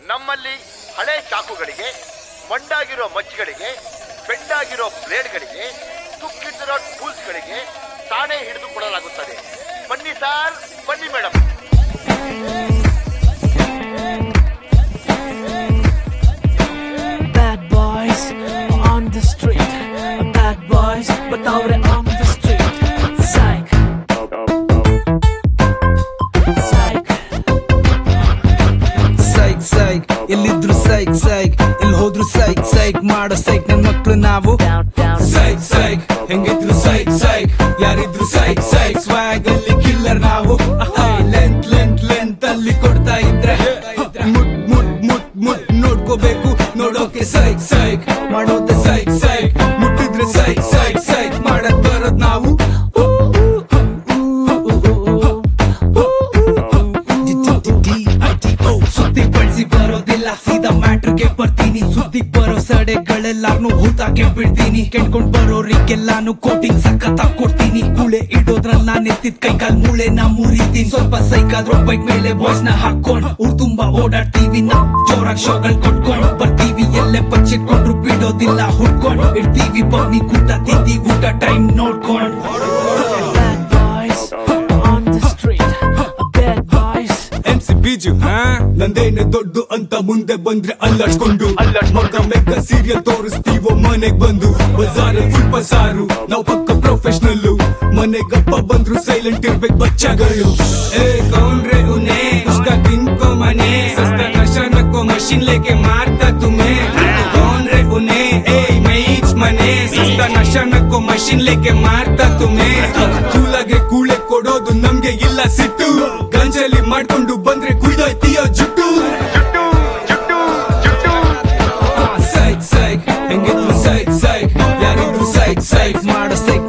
ನಮ್ಮಲ್ಲಿ ಹಳೆ ಚಾಕುಗಳಿಗೆ ಮಂಡಾಗಿರೋ ಮಚ್ಚಿಗಳಿಗೆ ಬೆಂಡಾಗಿರೋ ಬ್ಲೇಡ್ಗಳಿಗೆ ತುಕ್ಕಿಟ್ಟಿರೋ ಟೂಲ್ಸ್ಗಳಿಗೆ ತಾನೇ ಹಿಡಿದು ಕೊಡಲಾಗುತ್ತದೆ ಬನ್ನಿ ಸಾರ್ ಬನ್ನಿ madam Bad boys on the street. Bad boys, but now they're on the street. Psych. Psych. Psych psych ಎಲ್ಲಿದ್ರು ಸೈಕ್ ಸೈಕ್ ಎಲ್ಲಿ ಹೋದ್ರು ಸೈಕ್ ಸೈಕ್ ಮಾಡೋ ಸೈಕ್ ನನ್ ಮಕ್ಳು ನಾವು Down, down. ಸೈಕ್ ಸೈಕ್ ಹೆಂಗಿದ್ರು ಸೈಕ್ ಸೈಕ್ ಯಾರಿದ್ರು ಸೈಕ್ ಸೈಕ್ ಸ್ವಾಗ್ ಅಲ್ಲಿ ಕಿಲ್ಲರ್ ನಾವು ಲೆಂತ್ ಲೆಂತ್ ಲೆಂತ್ ಅಲ್ಲಿ ಕೊಡ್ತಾ ಇದ್ರೆ ಮುಟ್ ಮುಟ್ ಮುಟ್ ಮುಟ್ ನೋಡ್ಕೋಬೇಕು ನೋಡೋಕೆ ಸೈಕ್ ಸೈಕ್ ಮಾಡೋದೆ ಸೈಕ್ ಸೈಕ್ ಮುಟ್ಟಿದ್ರೆ ಸೈಕ್ ಸೈಕ್ ಸೈಕ್ ಮಾಡಕ್ ಬರೋದ್ ನಾವು ಸುದ್ದಿ ಬಳಸಿ ಬರೋದಿಲ್ಲ ಸೀದಾ ಮ್ಯಾಟ್ರಿಗೆ ಬರ್ತೀನಿ ಸುದ್ದಿ ಬರೋ ಸಡೆಗಳೆಲ್ಲಾರ್ನು ಹೂತಾಕೆ ಬಿಡ್ತೀನಿ ಕೆಣ್ಕೊಂಡ್ ಬರೋರಿಗೆಲ್ಲಾನು ಕೋಟಿಂಗ್ ಸಖತ್ ಕೊಡ್ತೀನಿ ಕೂಳೆ ಇಡೋದ್ರಲ್ಲಿ ನಾನ್ ಎತ್ತಿದ್ ಕೈ ಕಾಲ್ ಮೂಳೆ ನಾ ಮುರಿತೀನಿ ಸ್ವಲ್ಪ ಸೈಕಾದ್ರೂ ಬೈಕ್ ಮೇಲೆ ಬಾಯ್ಸ್ ನ ಹಾಕೊಂಡ್ ಊರ್ ತುಂಬಾ ಓಡಾಡ್ತೀವಿ ನಾ ಜೋರಾಗ್ ಶೋಗಳ್ ಕೊಟ್ಕೊಂಡ್ ಬರ್ತೀವಿ ಎಲ್ಲೇ ಬಚ್ಚಿಟ್ಕೊಂಡ್ರು ಬಿಡೋದಿಲ್ಲ ಹುಡ್ಕೊಂಡ್ ಇಡ್ತೀವಿ ಬನ್ನಿ ಕೂಟ ತಿಂದಿ ಊಟ ಟೈಮ್ ನೋಡ್ಕೊಂಡ್ Bad boys on the street. Bad boys. M C Biju ನಂದೇನೆ ದೊಡ್ಡ ಅಂತ ಮುಂದೆ ಬಂದ್ರೆ ಅಲ್ಲಾಡ್ಕೊಂಡು ಮಗ ಮೆಕ್ಕ ಸೀರಿಯಲ್ ತೋರಿಸ್ತೀವೋ ಮನೆಗ್ ಬಂದು ಬಜಾರ್ ಫುಲ್ ಬಸಾರು ನಾವು ಪಕ್ಕ ಪ್ರೊಫೆಷನಲ್ ಮನೆಗಪ್ಪ ಬಂದ್ರು ಸೈಲೆಂಟ್ ಇರ್ಬೇಕು ಬಚ್ಚಗಳು ಏ ಕೌನ್ರೆ ಉನೆ ಉಸ್ಕ ತಿನ್ಕೋ ಮನೆ ಸಸ್ತ ನಶ ನಕ್ಕೋ ಮಷಿನ್ ಲೇಕೆ ಮಾರ್ತಾ ತುಮೆ ಕೌನ್ ರೇ ಉನೆ ಏ ಮೈಚ್ ಮನೆ ಸಸ್ತ ನಶ ನಕ್ಕೋ ಮಷಿನ್ ಲೇಕೆ ಮಾರ್ತಾ ತುಮೆ ಕೂಲಾಗೆ ಕೂಳೆ ಕೊಡೋದು ನಮ್ಗೆ ಇಲ್ಲ ಸಿಟ್ಟು ಗಂಜಲಿ ಮಾಡ್ಕೊಂಡು ಬಂದ್ರೆ ಕುಯ್ದೋಯ್ತೀಯೋ ಜುಟ್ಟು ಸೈಕ್ ಸೈಕ್ ಹೆಂಗಿದ್ರು ಸೈಕ್ ಸೈಕ್ ಯಾರಿದ್ರು ಸೈಕ್ ಸೈಕ್ ಮಾಡೋ ಸೈಕ್